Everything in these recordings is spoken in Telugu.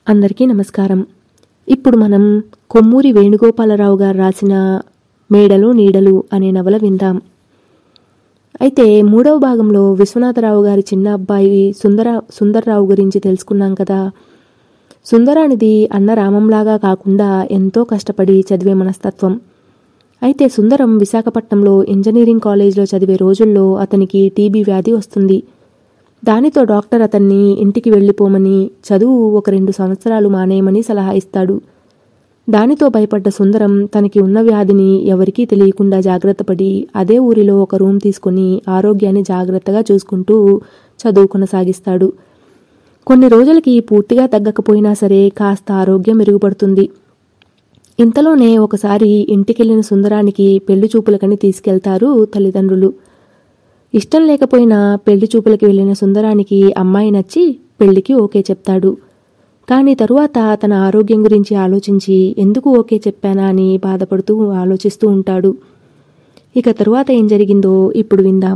అందరికీ నమస్కారం ఇప్పుడు మనం కొమ్మూరి వేణుగోపాలరావు గారు రాసిన మేడలు నీడలు అనే నవల విందాం అయితే మూడవ భాగంలో విశ్వనాథరావు గారి చిన్న అబ్బాయి సుందర సుందర్రావు గురించి తెలుసుకున్నాం కదా సుందరానిది అన్న రామంలాగా కాకుండా ఎంతో కష్టపడి చదివే మనస్తత్వం అయితే సుందరం విశాఖపట్నంలో ఇంజనీరింగ్ కాలేజీలో చదివే రోజుల్లో అతనికి టీబీ వ్యాధి వస్తుంది దానితో డాక్టర్ అతన్ని ఇంటికి వెళ్ళిపోమని చదువు ఒక రెండు సంవత్సరాలు మానేయమని సలహా ఇస్తాడు దానితో భయపడ్డ సుందరం తనకి ఉన్న వ్యాధిని ఎవరికీ తెలియకుండా జాగ్రత్తపడి అదే ఊరిలో ఒక రూమ్ తీసుకుని ఆరోగ్యాన్ని జాగ్రత్తగా చూసుకుంటూ చదువు కొనసాగిస్తాడు కొన్ని రోజులకి పూర్తిగా తగ్గకపోయినా సరే కాస్త ఆరోగ్యం మెరుగుపడుతుంది ఇంతలోనే ఒకసారి ఇంటికెళ్లిన సుందరానికి పెళ్లి చూపులకని తీసుకెళ్తారు తల్లిదండ్రులు ఇష్టం లేకపోయినా పెళ్లి చూపులకి వెళ్ళిన సుందరానికి అమ్మాయి నచ్చి పెళ్లికి ఓకే చెప్తాడు కానీ తరువాత తన ఆరోగ్యం గురించి ఆలోచించి ఎందుకు ఓకే చెప్పానా అని బాధపడుతూ ఆలోచిస్తూ ఉంటాడు ఇక తరువాత ఏం జరిగిందో ఇప్పుడు విందాం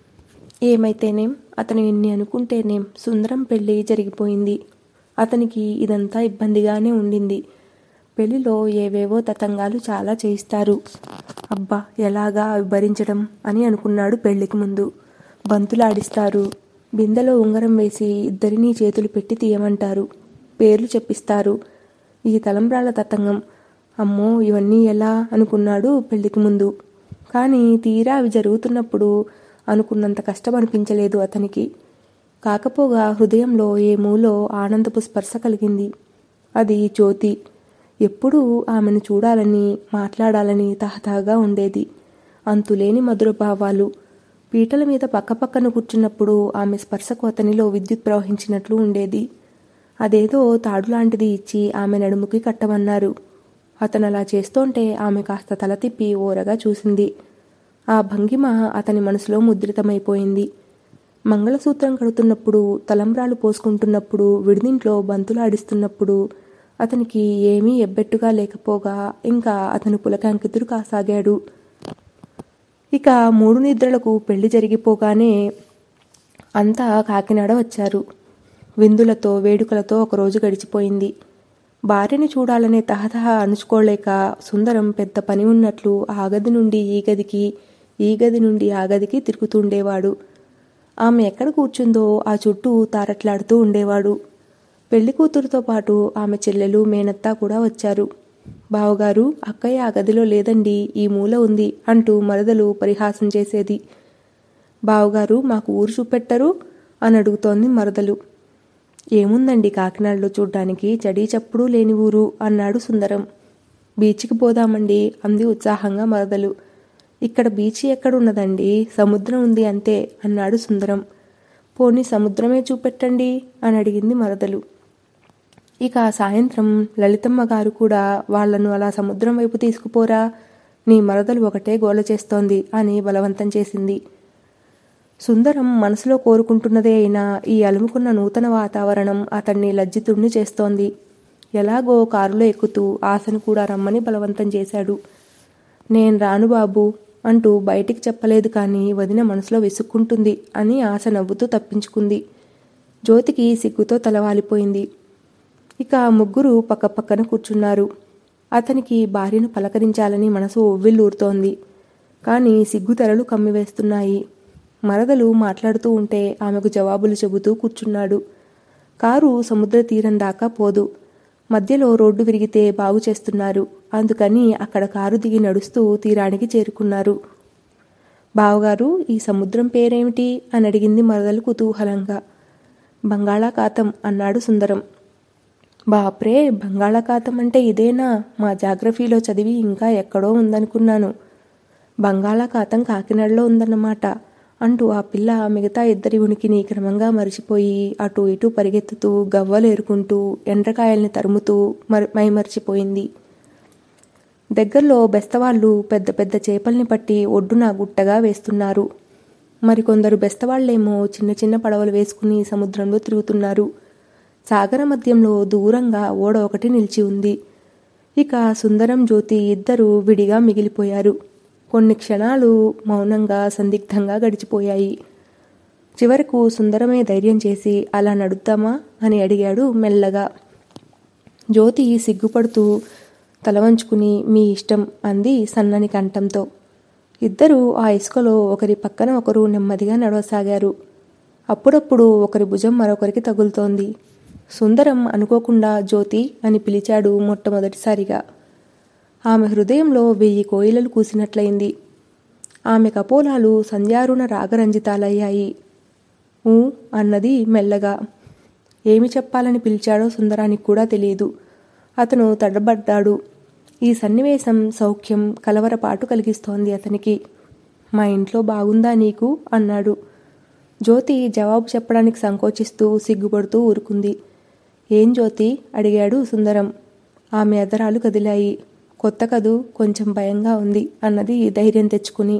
ఏమైతేనేం అతను ఎన్ని అనుకుంటేనేం సుందరం పెళ్లి జరిగిపోయింది అతనికి ఇదంతా ఇబ్బందిగానే ఉండింది పెళ్లిలో ఏవేవో తతంగాలు చాలా చేయిస్తారు అబ్బా ఎలాగా అవి భరించడం అని అనుకున్నాడు పెళ్లికి ముందు బంతులాడిస్తారు బిందెలో ఉంగరం వేసి ఇద్దరినీ చేతులు పెట్టి తీయమంటారు పేర్లు చెప్పిస్తారు ఈ తలంబ్రాల తతంగం అమ్మో ఇవన్నీ ఎలా అనుకున్నాడు పెళ్లికి ముందు కానీ తీరా అవి జరుగుతున్నప్పుడు అనుకున్నంత కష్టం అనిపించలేదు అతనికి కాకపోగా హృదయంలో ఏ మూలో ఆనందపు స్పర్శ కలిగింది అది జ్యోతి ఎప్పుడూ ఆమెను చూడాలని మాట్లాడాలని తహతహగా ఉండేది అంతులేని మధుర భావాలు పీటల మీద పక్కపక్కన కూర్చున్నప్పుడు ఆమె స్పర్శకు అతనిలో విద్యుత్ ప్రవహించినట్లు ఉండేది అదేదో తాడు లాంటిది ఇచ్చి ఆమె నడుముకి కట్టమన్నారు అతను అలా చేస్తోంటే ఆమె కాస్త తల తిప్పి ఓరగా చూసింది ఆ భంగిమ అతని మనసులో ముద్రితమైపోయింది మంగళసూత్రం కడుతున్నప్పుడు తలంబ్రాలు పోసుకుంటున్నప్పుడు విడిదింట్లో బంతులు ఆడిస్తున్నప్పుడు అతనికి ఏమీ ఎబ్బెట్టుగా లేకపోగా ఇంకా అతను పులకాంకితుడు కాసాగాడు ఇక మూడు నిద్రలకు పెళ్లి జరిగిపోగానే అంతా కాకినాడ వచ్చారు విందులతో వేడుకలతో ఒక రోజు గడిచిపోయింది భార్యని చూడాలనే తహతహ అణుచుకోలేక సుందరం పెద్ద పని ఉన్నట్లు ఆ గది నుండి ఈ గదికి ఈ గది నుండి ఆ గదికి తిరుగుతుండేవాడు ఆమె ఎక్కడ కూర్చుందో ఆ చుట్టూ తారట్లాడుతూ ఉండేవాడు పెళ్లి కూతురుతో పాటు ఆమె చెల్లెలు మేనత్తా కూడా వచ్చారు బావగారు అక్కయ్య ఆ గదిలో లేదండి ఈ మూల ఉంది అంటూ మరదలు పరిహాసం చేసేది బావగారు మాకు ఊరు చూపెట్టరు అని అడుగుతోంది మరదలు ఏముందండి కాకినాడలో చూడ్డానికి చడీ చప్పుడు లేని ఊరు అన్నాడు సుందరం బీచ్కి పోదామండి అంది ఉత్సాహంగా మరదలు ఇక్కడ బీచ్ ఎక్కడున్నదండి సముద్రం ఉంది అంతే అన్నాడు సుందరం పోనీ సముద్రమే చూపెట్టండి అని అడిగింది మరదలు ఇక సాయంత్రం లలితమ్మ గారు కూడా వాళ్లను అలా సముద్రం వైపు తీసుకుపోరా నీ మరదలు ఒకటే గోల చేస్తోంది అని బలవంతం చేసింది సుందరం మనసులో కోరుకుంటున్నదే అయినా ఈ అలుముకున్న నూతన వాతావరణం అతన్ని లజ్జితుణ్ణి చేస్తోంది ఎలాగో కారులో ఎక్కుతూ ఆశను కూడా రమ్మని బలవంతం చేశాడు నేను రాను బాబు అంటూ బయటికి చెప్పలేదు కానీ వదిన మనసులో విసుక్కుంటుంది అని ఆశ నవ్వుతూ తప్పించుకుంది జ్యోతికి సిగ్గుతో తలవాలిపోయింది ఇక ముగ్గురు పక్కపక్కన కూర్చున్నారు అతనికి భార్యను పలకరించాలని మనసు ఉవ్విల్లూరుతోంది కానీ సిగ్గుతెరలు కమ్మివేస్తున్నాయి మరదలు మాట్లాడుతూ ఉంటే ఆమెకు జవాబులు చెబుతూ కూర్చున్నాడు కారు సముద్ర తీరం దాకా పోదు మధ్యలో రోడ్డు విరిగితే బాగు చేస్తున్నారు అందుకని అక్కడ కారు దిగి నడుస్తూ తీరానికి చేరుకున్నారు బావగారు ఈ సముద్రం పేరేమిటి అని అడిగింది మరదలు కుతూహలంగా బంగాళాఖాతం అన్నాడు సుందరం బాప్రే బంగాళాఖాతం అంటే ఇదేనా మా జాగ్రఫీలో చదివి ఇంకా ఎక్కడో ఉందనుకున్నాను బంగాళాఖాతం కాకినాడలో ఉందన్నమాట అంటూ ఆ పిల్ల మిగతా ఇద్దరి ఉనికిని క్రమంగా మరిచిపోయి అటు ఇటు పరిగెత్తుతూ గవ్వలు ఏరుకుంటూ ఎండ్రకాయల్ని తరుముతూ మర్ మైమర్చిపోయింది దగ్గరలో బెస్తవాళ్ళు పెద్ద పెద్ద చేపల్ని పట్టి ఒడ్డున గుట్టగా వేస్తున్నారు మరికొందరు బెస్తవాళ్లేమో చిన్న చిన్న పడవలు వేసుకుని సముద్రంలో తిరుగుతున్నారు సాగర మధ్యంలో దూరంగా ఓడ ఒకటి నిలిచి ఉంది ఇక సుందరం జ్యోతి ఇద్దరు విడిగా మిగిలిపోయారు కొన్ని క్షణాలు మౌనంగా సందిగ్ధంగా గడిచిపోయాయి చివరకు సుందరమే ధైర్యం చేసి అలా నడుద్దామా అని అడిగాడు మెల్లగా జ్యోతి సిగ్గుపడుతూ తల వంచుకుని మీ ఇష్టం అంది సన్నని కంఠంతో ఇద్దరూ ఆ ఇసుకలో ఒకరి పక్కన ఒకరు నెమ్మదిగా నడవసాగారు అప్పుడప్పుడు ఒకరి భుజం మరొకరికి తగులుతోంది సుందరం అనుకోకుండా జ్యోతి అని పిలిచాడు మొట్టమొదటిసారిగా ఆమె హృదయంలో వెయ్యి కోయిలలు కూసినట్లయింది ఆమె కపోలాలు సంధ్యారుణ రాగరంజితాలయ్యాయి ఊ అన్నది మెల్లగా ఏమి చెప్పాలని పిలిచాడో సుందరానికి కూడా తెలియదు అతను తడబడ్డాడు ఈ సన్నివేశం సౌఖ్యం కలవరపాటు కలిగిస్తోంది అతనికి మా ఇంట్లో బాగుందా నీకు అన్నాడు జ్యోతి జవాబు చెప్పడానికి సంకోచిస్తూ సిగ్గుపడుతూ ఊరుకుంది ఏం జ్యోతి అడిగాడు సుందరం ఆమె ఎదరాలు కదిలాయి కొత్త కదూ కొంచెం భయంగా ఉంది అన్నది ధైర్యం తెచ్చుకుని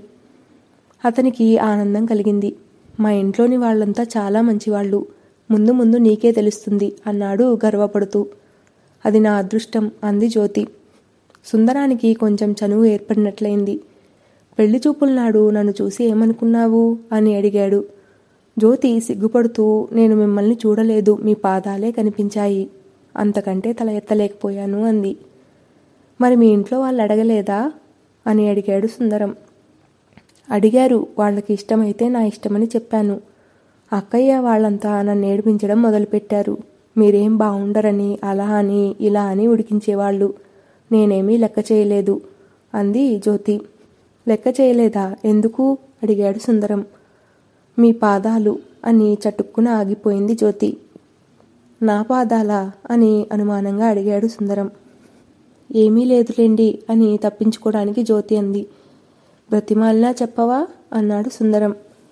అతనికి ఆనందం కలిగింది మా ఇంట్లోని వాళ్ళంతా చాలా మంచివాళ్ళు ముందు ముందు నీకే తెలుస్తుంది అన్నాడు గర్వపడుతూ అది నా అదృష్టం అంది జ్యోతి సుందరానికి కొంచెం చనువు ఏర్పడినట్లయింది పెళ్లి చూపుల నాడు నన్ను చూసి ఏమనుకున్నావు అని అడిగాడు జ్యోతి సిగ్గుపడుతూ నేను మిమ్మల్ని చూడలేదు మీ పాదాలే కనిపించాయి అంతకంటే తల ఎత్తలేకపోయాను అంది మరి మీ ఇంట్లో వాళ్ళు అడగలేదా అని అడిగాడు సుందరం అడిగారు వాళ్ళకి ఇష్టమైతే నా ఇష్టమని చెప్పాను అక్కయ్య వాళ్ళంతా నన్ను ఏడిపించడం మొదలుపెట్టారు మీరేం బాగుండరని అలా అని ఇలా అని ఉడికించేవాళ్ళు నేనేమీ లెక్క చేయలేదు అంది జ్యోతి లెక్క చేయలేదా ఎందుకు అడిగాడు సుందరం మీ పాదాలు అని చటుక్కున ఆగిపోయింది జ్యోతి నా పాదాలా అని అనుమానంగా అడిగాడు సుందరం ఏమీ లేదులేండి అని తప్పించుకోవడానికి జ్యోతి అంది బ్రతిమాలినా చెప్పవా అన్నాడు సుందరం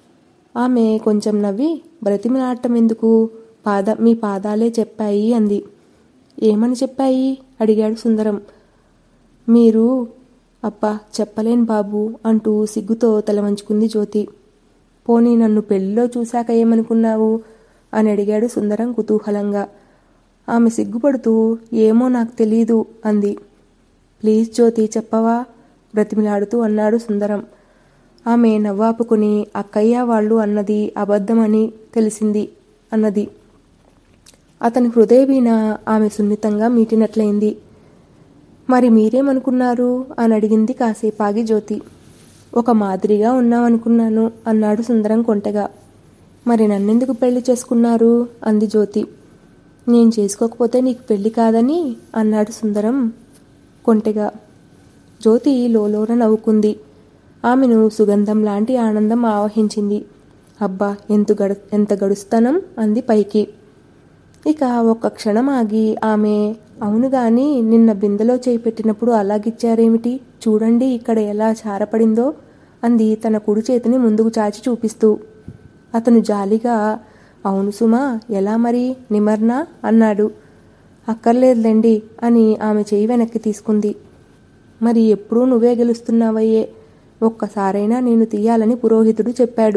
ఆమె కొంచెం నవ్వి బ్రతిమలాడటం ఎందుకు పాద మీ పాదాలే చెప్పాయి అంది ఏమని చెప్పాయి అడిగాడు సుందరం మీరు అబ్బా చెప్పలేను బాబు అంటూ సిగ్గుతో తల వంచుకుంది జ్యోతి పోనీ నన్ను పెళ్లిలో చూశాక ఏమనుకున్నావు అని అడిగాడు సుందరం కుతూహలంగా ఆమె సిగ్గుపడుతూ ఏమో నాకు తెలీదు అంది ప్లీజ్ జ్యోతి చెప్పవా బ్రతిమిలాడుతూ అన్నాడు సుందరం ఆమె నవ్వాపుకుని అక్కయ్య వాళ్ళు అన్నది అబద్ధమని తెలిసింది అన్నది అతని హృదయవీణ ఆమె సున్నితంగా మీటినట్లయింది మరి మీరేమనుకున్నారు అని అడిగింది కాసేపాగి జ్యోతి ఒక మాదిరిగా ఉన్నామనుకున్నాను అన్నాడు సుందరం కొంటెగా మరి నన్నెందుకు పెళ్లి చేసుకున్నారు అంది జ్యోతి నేను చేసుకోకపోతే నీకు పెళ్లి కాదని అన్నాడు సుందరం కొంటెగా జ్యోతి లోలోన నవ్వుకుంది ఆమెను సుగంధం లాంటి ఆనందం ఆవహించింది అబ్బా ఎంత గడు ఎంత గడుస్తానం అంది పైకి ఇక ఒక్క క్షణం ఆగి ఆమె అవును గాని నిన్న బిందెలో చేయి పెట్టినప్పుడు అలాగిచ్చారేమిటి చూడండి ఇక్కడ ఎలా చారపడిందో అంది తన కుడి చేతిని ముందుకు చాచి చూపిస్తూ అతను జాలిగా అవును సుమా ఎలా మరి నిమర్నా అన్నాడు అక్కర్లేదులేండి అని ఆమె చేయి వెనక్కి తీసుకుంది మరి ఎప్పుడూ నువ్వే గెలుస్తున్నావయ్యే ఒక్కసారైనా నేను తీయాలని పురోహితుడు చెప్పాడు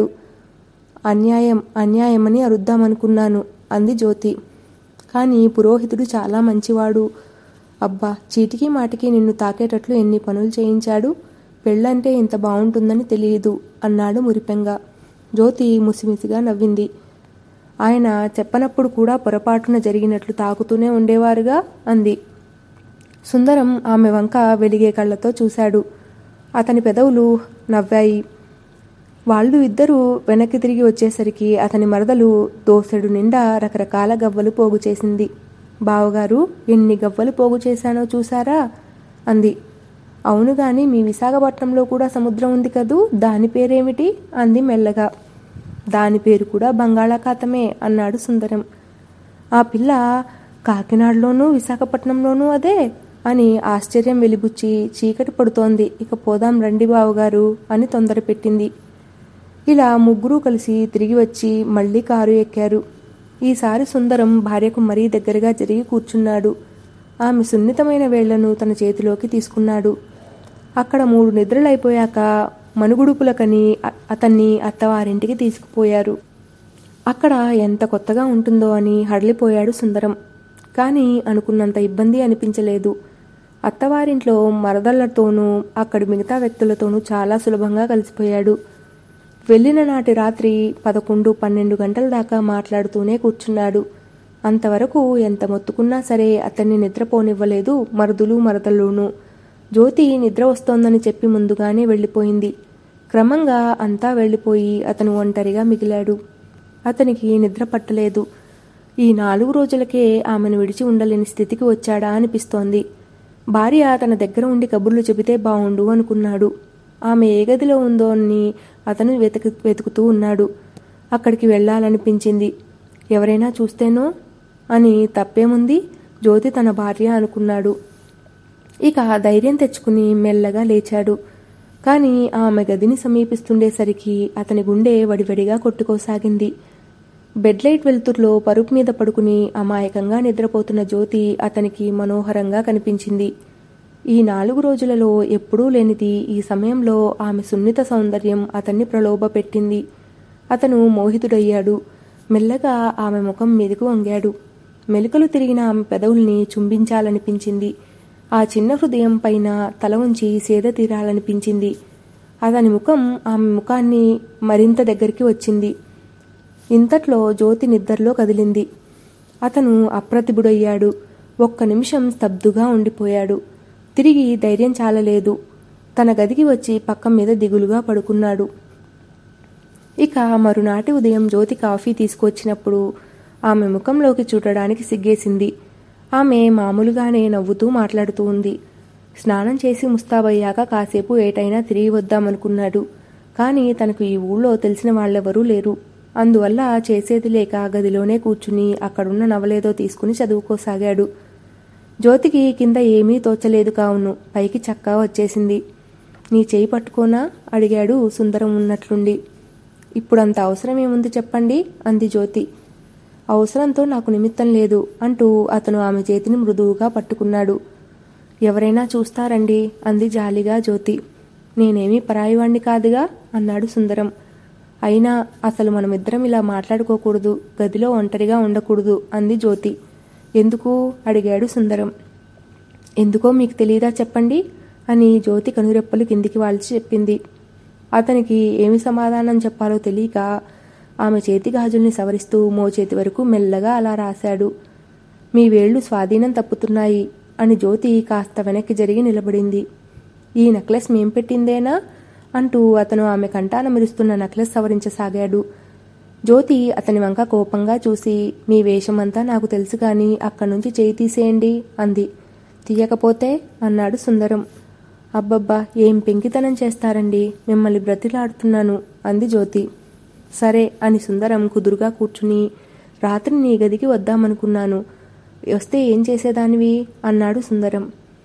అన్యాయం అన్యాయమని అరుద్దామనుకున్నాను అంది జ్యోతి కానీ పురోహితుడు చాలా మంచివాడు అబ్బా చీటికి మాటికి నిన్ను తాకేటట్లు ఎన్ని పనులు చేయించాడు పెళ్ళంటే ఇంత బాగుంటుందని తెలియదు అన్నాడు మురిపెంగా జ్యోతి ముసిముసిగా నవ్వింది ఆయన చెప్పనప్పుడు కూడా పొరపాటున జరిగినట్లు తాకుతూనే ఉండేవారుగా అంది సుందరం ఆమె వంక వెలిగే కళ్ళతో చూశాడు అతని పెదవులు నవ్వాయి వాళ్ళు ఇద్దరూ వెనక్కి తిరిగి వచ్చేసరికి అతని మరదలు దోసెడు నిండా రకరకాల గవ్వలు పోగు చేసింది బావగారు ఎన్ని గవ్వలు పోగు చేశానో చూసారా అంది అవును గాని మీ విశాఖపట్నంలో కూడా సముద్రం ఉంది కదూ దాని పేరేమిటి అంది మెల్లగా దాని పేరు కూడా బంగాళాఖాతమే అన్నాడు సుందరం ఆ పిల్ల కాకినాడలోనూ విశాఖపట్నంలోనూ అదే అని ఆశ్చర్యం వెలిబుచ్చి చీకటి పడుతోంది ఇక పోదాం రండి బావగారు అని తొందర పెట్టింది ఇలా ముగ్గురు కలిసి తిరిగి వచ్చి మళ్ళీ కారు ఎక్కారు ఈసారి సుందరం భార్యకు మరీ దగ్గరగా జరిగి కూర్చున్నాడు ఆమె సున్నితమైన వేళ్లను తన చేతిలోకి తీసుకున్నాడు అక్కడ మూడు నిద్రలైపోయాక మనుగుడుపులకని అ- అతన్ని అత్తవారింటికి తీసుకుపోయారు అక్కడ ఎంత కొత్తగా ఉంటుందో అని హడలిపోయాడు సుందరం కానీ అనుకున్నంత ఇబ్బంది అనిపించలేదు అత్తవారింట్లో మరదళ్లతోనూ అక్కడి మిగతా వ్యక్తులతోనూ చాలా సులభంగా కలిసిపోయాడు వెళ్ళిన నాటి రాత్రి పదకొండు పన్నెండు గంటల దాకా మాట్లాడుతూనే కూర్చున్నాడు అంతవరకు ఎంత మొత్తుకున్నా సరే అతన్ని నిద్రపోనివ్వలేదు మరుదులు మరదలును జ్యోతి నిద్ర వస్తోందని చెప్పి ముందుగానే వెళ్ళిపోయింది క్రమంగా అంతా వెళ్ళిపోయి అతను ఒంటరిగా మిగిలాడు అతనికి నిద్ర పట్టలేదు ఈ నాలుగు రోజులకే ఆమెను విడిచి ఉండలేని స్థితికి వచ్చాడా అనిపిస్తోంది భార్య తన దగ్గర ఉండి కబుర్లు చెబితే బావుండు అనుకున్నాడు ఆమె ఏ గదిలో ఉందో అని అతను వెతుకు వెతుకుతూ ఉన్నాడు అక్కడికి వెళ్ళాలనిపించింది ఎవరైనా చూస్తేనో అని తప్పేముంది జ్యోతి తన భార్య అనుకున్నాడు ఇక ధైర్యం తెచ్చుకుని మెల్లగా లేచాడు కానీ ఆమె గదిని సమీపిస్తుండేసరికి అతని గుండె వడివడిగా కొట్టుకోసాగింది బెడ్ లైట్ వెలుతుర్లో పరుపు మీద పడుకుని అమాయకంగా నిద్రపోతున్న జ్యోతి అతనికి మనోహరంగా కనిపించింది ఈ నాలుగు రోజులలో ఎప్పుడూ లేనిది ఈ సమయంలో ఆమె సున్నిత సౌందర్యం అతన్ని ప్రలోభపెట్టింది అతను మోహితుడయ్యాడు మెల్లగా ఆమె ముఖం మీదకు వంగాడు మెలికలు తిరిగిన ఆమె పెదవుల్ని చుంబించాలనిపించింది ఆ చిన్న హృదయం పైన తల ఉంచి సేద తీరాలనిపించింది అతని ముఖం ఆమె ముఖాన్ని మరింత దగ్గరికి వచ్చింది ఇంతట్లో జ్యోతి నిద్రలో కదిలింది అతను అప్రతిభుడయ్యాడు ఒక్క నిమిషం స్తబ్దుగా ఉండిపోయాడు తిరిగి ధైర్యం చాలలేదు తన గదికి వచ్చి పక్క మీద దిగులుగా పడుకున్నాడు ఇక మరునాటి ఉదయం జ్యోతి కాఫీ తీసుకొచ్చినప్పుడు ఆమె ముఖంలోకి చూడడానికి సిగ్గేసింది ఆమె మామూలుగానే నవ్వుతూ మాట్లాడుతూ ఉంది స్నానం చేసి ముస్తాబయ్యాక కాసేపు ఏటైనా తిరిగి వద్దామనుకున్నాడు కానీ తనకు ఈ ఊళ్ళో తెలిసిన వాళ్ళెవరూ లేరు అందువల్ల చేసేది లేక గదిలోనే కూర్చుని అక్కడున్న నవలేదో తీసుకుని చదువుకోసాగాడు జ్యోతికి కింద ఏమీ తోచలేదు కావును పైకి చక్కా వచ్చేసింది నీ చేయి పట్టుకోనా అడిగాడు సుందరం ఉన్నట్లుండి ఇప్పుడంత అవసరం ఏముంది చెప్పండి అంది జ్యోతి అవసరంతో నాకు నిమిత్తం లేదు అంటూ అతను ఆమె చేతిని మృదువుగా పట్టుకున్నాడు ఎవరైనా చూస్తారండి అంది జాలిగా జ్యోతి నేనేమీ పరాయివాణ్ణి కాదుగా అన్నాడు సుందరం అయినా అసలు మనమిద్దరం ఇలా మాట్లాడుకోకూడదు గదిలో ఒంటరిగా ఉండకూడదు అంది జ్యోతి ఎందుకు అడిగాడు సుందరం ఎందుకో మీకు తెలియదా చెప్పండి అని జ్యోతి కనురెప్పలు కిందికి వాల్చి చెప్పింది అతనికి ఏమి సమాధానం చెప్పాలో తెలియక ఆమె చేతి గాజుల్ని సవరిస్తూ మోచేతి వరకు మెల్లగా అలా రాశాడు మీ వేళ్లు స్వాధీనం తప్పుతున్నాయి అని జ్యోతి కాస్త వెనక్కి జరిగి నిలబడింది ఈ నెక్లెస్ మేం పెట్టిందేనా అంటూ అతను ఆమె కంటాన మెరుస్తున్న నెక్లెస్ సవరించసాగాడు జ్యోతి అతని వంక కోపంగా చూసి మీ వేషమంతా నాకు తెలుసు కానీ అక్కడి నుంచి చేయి తీసేయండి అంది తీయకపోతే అన్నాడు సుందరం అబ్బబ్బా ఏం పెంకితనం చేస్తారండి మిమ్మల్ని బ్రతిలాడుతున్నాను అంది జ్యోతి సరే అని సుందరం కుదురుగా కూర్చుని రాత్రి నీ గదికి వద్దామనుకున్నాను వస్తే ఏం చేసేదానివి అన్నాడు సుందరం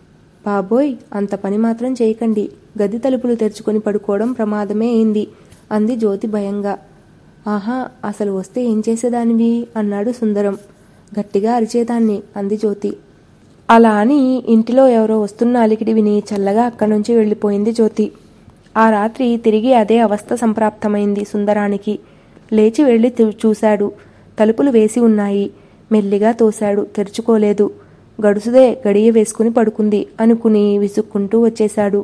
బాబోయ్ అంత పని మాత్రం చేయకండి గది తలుపులు తెరుచుకొని పడుకోవడం ప్రమాదమే అయింది అంది జ్యోతి భయంగా ఆహా అసలు వస్తే ఏం చేసేదానివి అన్నాడు సుందరం గట్టిగా అరిచేదాన్ని అంది జ్యోతి అలా అని ఇంటిలో ఎవరో వస్తున్న అలికిడి విని చల్లగా అక్కడి నుంచి వెళ్ళిపోయింది జ్యోతి ఆ రాత్రి తిరిగి అదే అవస్థ సంప్రాప్తమైంది సుందరానికి లేచి వెళ్ళి చూ- చూశాడు తలుపులు వేసి ఉన్నాయి మెల్లిగా తోశాడు తెరుచుకోలేదు గడుసుదే గడియ వేసుకుని పడుకుంది అనుకుని విసుక్కుంటూ వచ్చేశాడు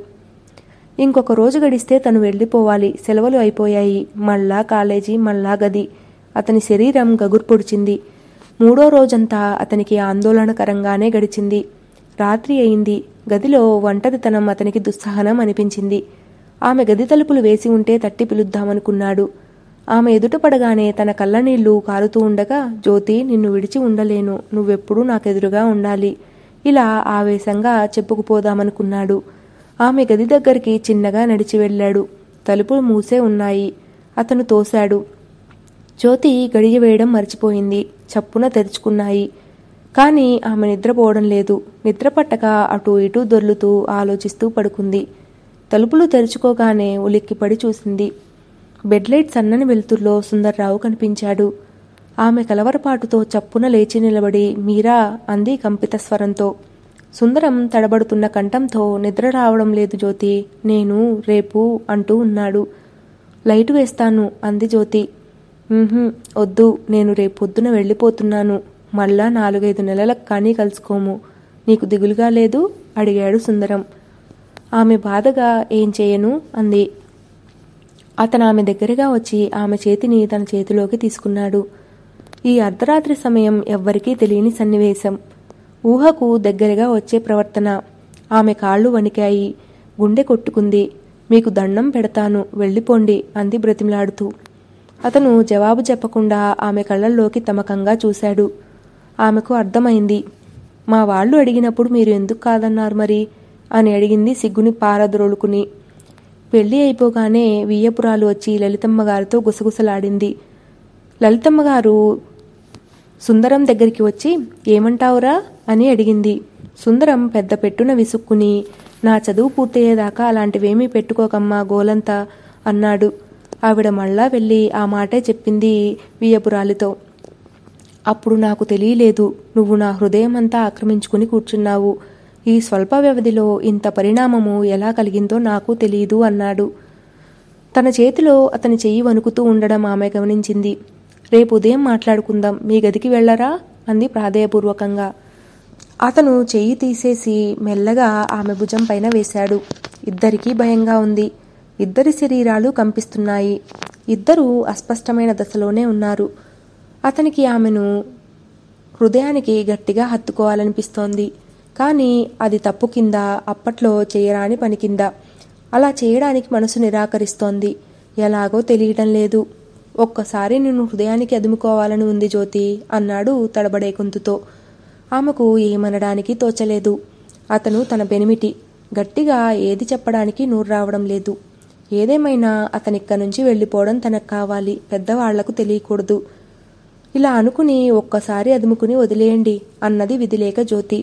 ఇంకొక రోజు గడిస్తే తను వెళ్ళిపోవాలి సెలవులు అయిపోయాయి మళ్ళా కాలేజీ మళ్ళా గది అతని శరీరం గగురు పొడిచింది మూడో రోజంతా అతనికి ఆందోళనకరంగానే గడిచింది రాత్రి అయింది గదిలో ఒంటరితనం అతనికి దుస్సహనం అనిపించింది ఆమె గది తలుపులు వేసి ఉంటే తట్టి పిలుద్దామనుకున్నాడు ఆమె ఎదుట పడగానే తన కళ్ళనీళ్లు కారుతూ ఉండగా జ్యోతి నిన్ను విడిచి ఉండలేను నువ్వెప్పుడూ నాకెదురుగా ఉండాలి ఇలా ఆవేశంగా చెప్పుకుపోదామనుకున్నాడు ఆమె గది దగ్గరికి చిన్నగా నడిచి వెళ్ళాడు తలుపులు మూసే ఉన్నాయి అతను తోశాడు జ్యోతి గడియ వేయడం మర్చిపోయింది చప్పున తెరుచుకున్నాయి కానీ ఆమె నిద్రపోవడం లేదు నిద్ర పట్టక అటు ఇటు దొర్లుతూ ఆలోచిస్తూ పడుకుంది తలుపులు తెరుచుకోగానే ఉలిక్కిపడి చూసింది బెడ్ లైట్ సన్నని వెలుతుర్లో సుందర్రావు కనిపించాడు ఆమె కలవరపాటుతో చప్పున లేచి నిలబడి మీరా అంది కంపిత స్వరంతో సుందరం తడబడుతున్న కంఠంతో నిద్ర రావడం లేదు జ్యోతి నేను రేపు అంటూ ఉన్నాడు లైటు వేస్తాను అంది జ్యోతి "ఉహుం, వద్దు నేను రేపు పొద్దున వెళ్ళిపోతున్నాను మళ్ళా నాలుగైదు నెలలకు కానీ కలుసుకోము నీకు దిగులుగా లేదు అడిగాడు సుందరం ఆమె బాధగా ఏం చేయను అంది అతను ఆమె దగ్గరగా వచ్చి ఆమె చేతిని తన చేతిలోకి తీసుకున్నాడు ఈ అర్ధరాత్రి సమయం ఎవ్వరికీ తెలియని సన్నివేశం ఊహకు దగ్గరగా వచ్చే ప్రవర్తన ఆమె కాళ్ళు వణికాయి గుండె కొట్టుకుంది మీకు దండం పెడతాను వెళ్ళిపోండి అంది బ్రతిమలాడుతూ అతను జవాబు చెప్పకుండా ఆమె కళ్ళల్లోకి తమకంగా చూశాడు ఆమెకు అర్థమైంది మా వాళ్ళు అడిగినప్పుడు మీరు ఎందుకు కాదన్నారు మరి అని అడిగింది సిగ్గుని పారద్రోలుకుని పెళ్లి అయిపోగానే వియ్యపురాలు వచ్చి లలితమ్మ గారితో గుసగుసలాడింది లలితమ్మ గారు సుందరం దగ్గరికి వచ్చి ఏమంటావురా అని అడిగింది సుందరం పెద్ద పెట్టున విసుక్కుని నా చదువు పూర్తయ్యేదాకా అలాంటివేమీ పెట్టుకోకమ్మా గోలంతా అన్నాడు ఆవిడ మళ్ళా వెళ్ళి ఆ మాటే చెప్పింది వియ్యపురాలితో అప్పుడు నాకు తెలియలేదు నువ్వు నా హృదయమంతా ఆక్రమించుకుని కూర్చున్నావు ఈ స్వల్ప వ్యవధిలో ఇంత పరిణామము ఎలా కలిగిందో నాకు తెలియదు అన్నాడు తన చేతిలో అతని చెయ్యి వణుకుతూ ఉండడం ఆమె గమనించింది రేపు ఉదయం మాట్లాడుకుందాం మీ గదికి వెళ్ళరా అంది ప్రాధేయపూర్వకంగా అతను చెయ్యి తీసేసి మెల్లగా ఆమె భుజం పైన వేశాడు ఇద్దరికీ భయంగా ఉంది ఇద్దరి శరీరాలు కంపిస్తున్నాయి ఇద్దరూ అస్పష్టమైన దశలోనే ఉన్నారు అతనికి ఆమెను హృదయానికి గట్టిగా హత్తుకోవాలనిపిస్తోంది కానీ అది తప్పు కింద అప్పట్లో చేయరాని పని కింద అలా చేయడానికి మనసు నిరాకరిస్తోంది ఎలాగో తెలియడం లేదు ఒక్కసారి నిన్ను హృదయానికి అదుముకోవాలని ఉంది జ్యోతి అన్నాడు తడబడే గొంతుతో ఆమెకు ఏమనడానికి తోచలేదు అతను తన బెనిమిటి గట్టిగా ఏది చెప్పడానికి నూరు రావడం లేదు ఏదేమైనా అతనిక్క నుంచి వెళ్ళిపోవడం తనకు కావాలి పెద్దవాళ్లకు తెలియకూడదు ఇలా అనుకుని ఒక్కసారి అదుముకుని వదిలేయండి అన్నది విధిలేక జ్యోతి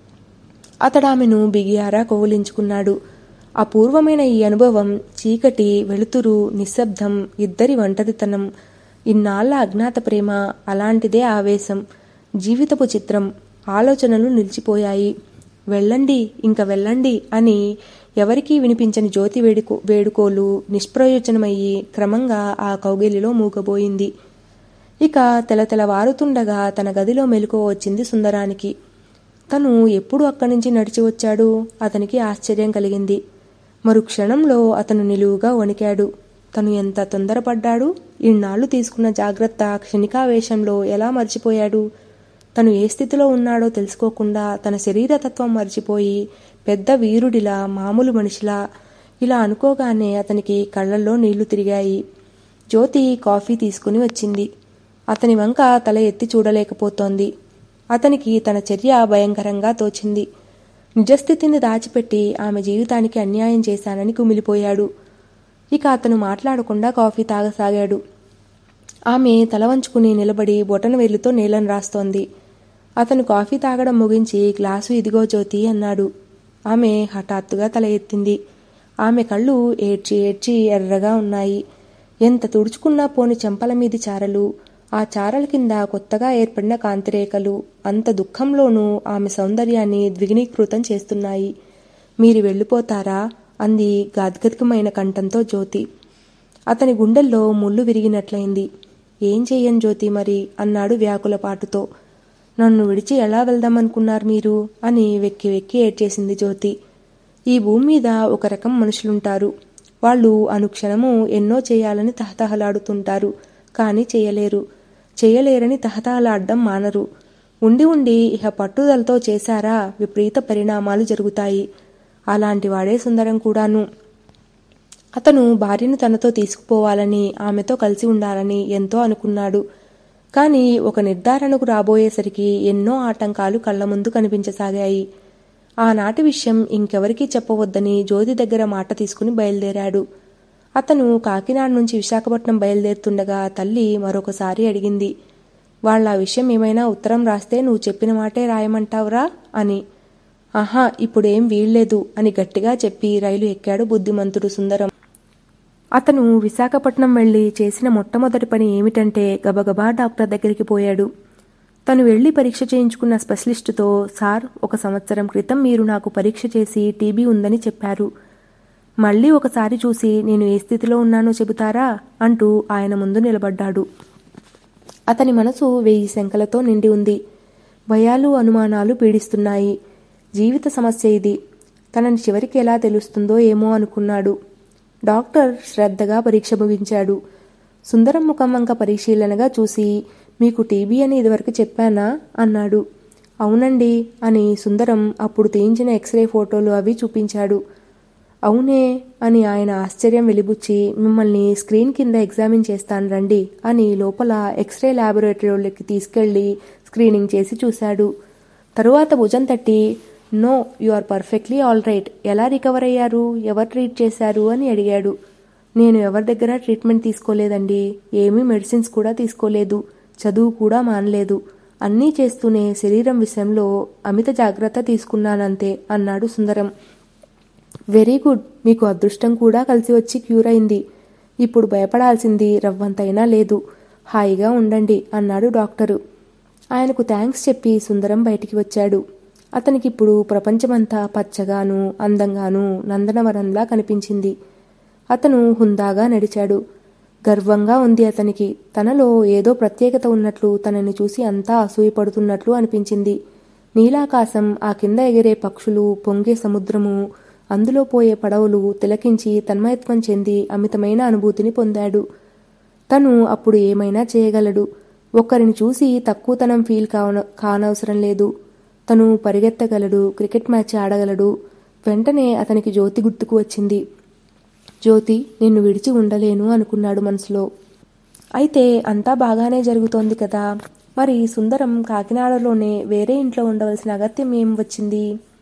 అతడామెను బిగియారా కౌలించుకున్నాడు అపూర్వమైన ఈ అనుభవం చీకటి వెలుతురు నిశ్శబ్దం ఇద్దరి ఒంటరితనం ఇన్నాళ్ల అజ్ఞాత ప్రేమ అలాంటిదే ఆవేశం జీవితపు చిత్రం ఆలోచనలు నిలిచిపోయాయి వెళ్ళండి ఇంక వెళ్ళండి అని ఎవరికీ వినిపించని జ్యోతి వేడుకో వేడుకోలు నిష్ప్రయోజనమయ్యి క్రమంగా ఆ కౌగిలిలో మూగబోయింది ఇక తెలతెలవారుతుండగా తన గదిలో మెలకువ వచ్చింది సుందరానికి తను ఎప్పుడు అక్కడి నుంచి నడిచి వచ్చాడు అతనికి ఆశ్చర్యం కలిగింది మరు క్షణంలో అతను నిలువుగా వణికాడు తను ఎంత తొందరపడ్డాడు ఇన్నాళ్లు తీసుకున్న జాగ్రత్త క్షణికావేశంలో ఎలా మర్చిపోయాడు తను ఏ స్థితిలో ఉన్నాడో తెలుసుకోకుండా తన శరీరతత్వం మర్చిపోయి పెద్ద వీరుడిలా మామూలు మనిషిలా ఇలా అనుకోగానే అతనికి కళ్ళల్లో నీళ్లు తిరిగాయి జ్యోతి కాఫీ తీసుకుని వచ్చింది అతని వంక తల ఎత్తి చూడలేకపోతోంది అతనికి తన చర్య భయంకరంగా తోచింది నిజస్థితిని దాచిపెట్టి ఆమె జీవితానికి అన్యాయం చేశానని కుమిలిపోయాడు ఇక అతను మాట్లాడకుండా కాఫీ తాగసాగాడు ఆమె తల వంచుకుని నిలబడి బొటన వేలుతో నీళ్ళను రాస్తోంది అతను కాఫీ తాగడం ముగించి గ్లాసు ఇదిగో జ్యోతి అన్నాడు ఆమె హఠాత్తుగా తల ఎత్తింది ఆమె కళ్ళు ఏడ్చి ఏడ్చి ఎర్రగా ఉన్నాయి ఎంత తుడుచుకున్నా పోని చెంపల మీది చారలు ఆ చారల కింద కొత్తగా ఏర్పడిన కాంతిరేఖలు అంత దుఃఖంలోనూ ఆమె సౌందర్యాన్ని ద్విగుణీకృతం చేస్తున్నాయి మీరు వెళ్ళిపోతారా అంది గాద్గదికమైన కంఠంతో జ్యోతి అతని గుండెల్లో ముళ్ళు విరిగినట్లయింది ఏం చెయ్యను జ్యోతి మరి అన్నాడు వ్యాకులపాటుతో నన్ను విడిచి ఎలా వెళ్దామనుకున్నారు మీరు అని వెక్కి వెక్కి ఏడ్చేసింది జ్యోతి ఈ భూమి మీద ఒక రకం మనుషులుంటారు వాళ్ళు అనుక్షణము ఎన్నో చేయాలని తహతహలాడుతుంటారు కానీ చేయలేరు చేయలేరని తహతహలాడడం మానరు ఉండి ఉండి ఇహ పట్టుదలతో చేశారా విపరీత పరిణామాలు జరుగుతాయి అలాంటి వాడే సుందరం కూడాను అతను భార్యను తనతో తీసుకుపోవాలని ఆమెతో కలిసి ఉండాలని ఎంతో అనుకున్నాడు కానీ ఒక నిర్ధారణకు రాబోయేసరికి ఎన్నో ఆటంకాలు కళ్ల ముందు కనిపించసాగాయి ఆనాటి విషయం ఇంకెవరికీ చెప్పవద్దని జ్యోతి దగ్గర మాట తీసుకుని బయలుదేరాడు అతను కాకినాడ నుంచి విశాఖపట్నం బయలుదేరుతుండగా తల్లి మరొకసారి అడిగింది వాళ్ళ ఆ విషయం ఏమైనా ఉత్తరం రాస్తే నువ్వు చెప్పిన మాటే రాయమంటావురా అని ఆహా ఇప్పుడేం వీల్లేదు అని గట్టిగా చెప్పి రైలు ఎక్కాడు బుద్ధిమంతుడు సుందరం అతను విశాఖపట్నం వెళ్లి చేసిన మొట్టమొదటి పని ఏమిటంటే గబగబా డాక్టర్ దగ్గరికి పోయాడు తను వెళ్లి పరీక్ష చేయించుకున్న స్పెషలిస్టుతో సార్ ఒక సంవత్సరం క్రితం మీరు నాకు పరీక్ష చేసి టీబీ ఉందని చెప్పారు మళ్ళీ ఒకసారి చూసి నేను ఏ స్థితిలో ఉన్నానో చెబుతారా అంటూ ఆయన ముందు నిలబడ్డాడు అతని మనసు వెయ్యి శంకలతో నిండి ఉంది భయాలు అనుమానాలు పీడిస్తున్నాయి జీవిత సమస్య ఇది తనని చివరికి ఎలా తెలుస్తుందో ఏమో అనుకున్నాడు డాక్టర్ శ్రద్ధగా పరీక్ష ముగించాడు సుందరం ముఖం వంక పరిశీలనగా చూసి మీకు టీబీ అని ఇదివరకు చెప్పానా అన్నాడు అవునండి అని సుందరం అప్పుడు తీయించిన ఎక్స్రే ఫోటోలు అవి చూపించాడు అవునే అని ఆయన ఆశ్చర్యం వెలిబుచ్చి మిమ్మల్ని స్క్రీన్ కింద ఎగ్జామిన్ చేస్తాను రండి అని లోపల ఎక్స్రే ల్యాబొరేటరీలోకి తీసుకెళ్లి స్క్రీనింగ్ చేసి చూశాడు తరువాత భుజం తట్టి no you are perfectly all right ఎలా రికవర్ అయ్యారు ఎవరు ట్రీట్ చేశారు అని అడిగాడు నేను ఎవరి దగ్గర ట్రీట్మెంట్ తీసుకోలేదండి ఏమీ మెడిసిన్స్ కూడా తీసుకోలేదు చదువు కూడా మానలేదు అన్నీ చేస్తూనే శరీరం విషయంలో అమిత జాగ్రత్త తీసుకున్నానంతే అన్నాడు సుందరం వెరీ గుడ్ మీకు అదృష్టం కూడా కలిసి వచ్చి క్యూర్ అయింది ఇప్పుడు భయపడాల్సింది రవ్వంతైనా లేదు హాయిగా ఉండండి అన్నాడు డాక్టరు ఆయనకు థ్యాంక్స్ చెప్పి సుందరం బయటికి వచ్చాడు అతనికి ఇప్పుడు ప్రపంచమంతా పచ్చగాను అందంగాను నందనవనంలా కనిపించింది అతను హుందాగా నడిచాడు గర్వంగా ఉంది అతనికి తనలో ఏదో ప్రత్యేకత ఉన్నట్లు తనని చూసి అంతా అసూయపడుతున్నట్లు అనిపించింది నీలాకాశం ఆ కింద ఎగిరే పక్షులు పొంగే సముద్రము అందులో పోయే పడవలు తిలకించి తన్మయత్వం చెంది అమితమైన అనుభూతిని పొందాడు తను అప్పుడు ఏమైనా చేయగలడు ఒక్కరిని చూసి తక్కువతనం ఫీల్ కావన కానవసరం లేదు తను పరిగెత్తగలడు క్రికెట్ మ్యాచ్ ఆడగలడు వెంటనే అతనికి జ్యోతి గుర్తుకు వచ్చింది జ్యోతి నిన్ను విడిచి ఉండలేను అనుకున్నాడు మనసులో అయితే అంతా బాగానే జరుగుతోంది కదా మరి సుందరం కాకినాడలోనే వేరే ఇంట్లో ఉండవలసిన అగత్యం ఏం వచ్చింది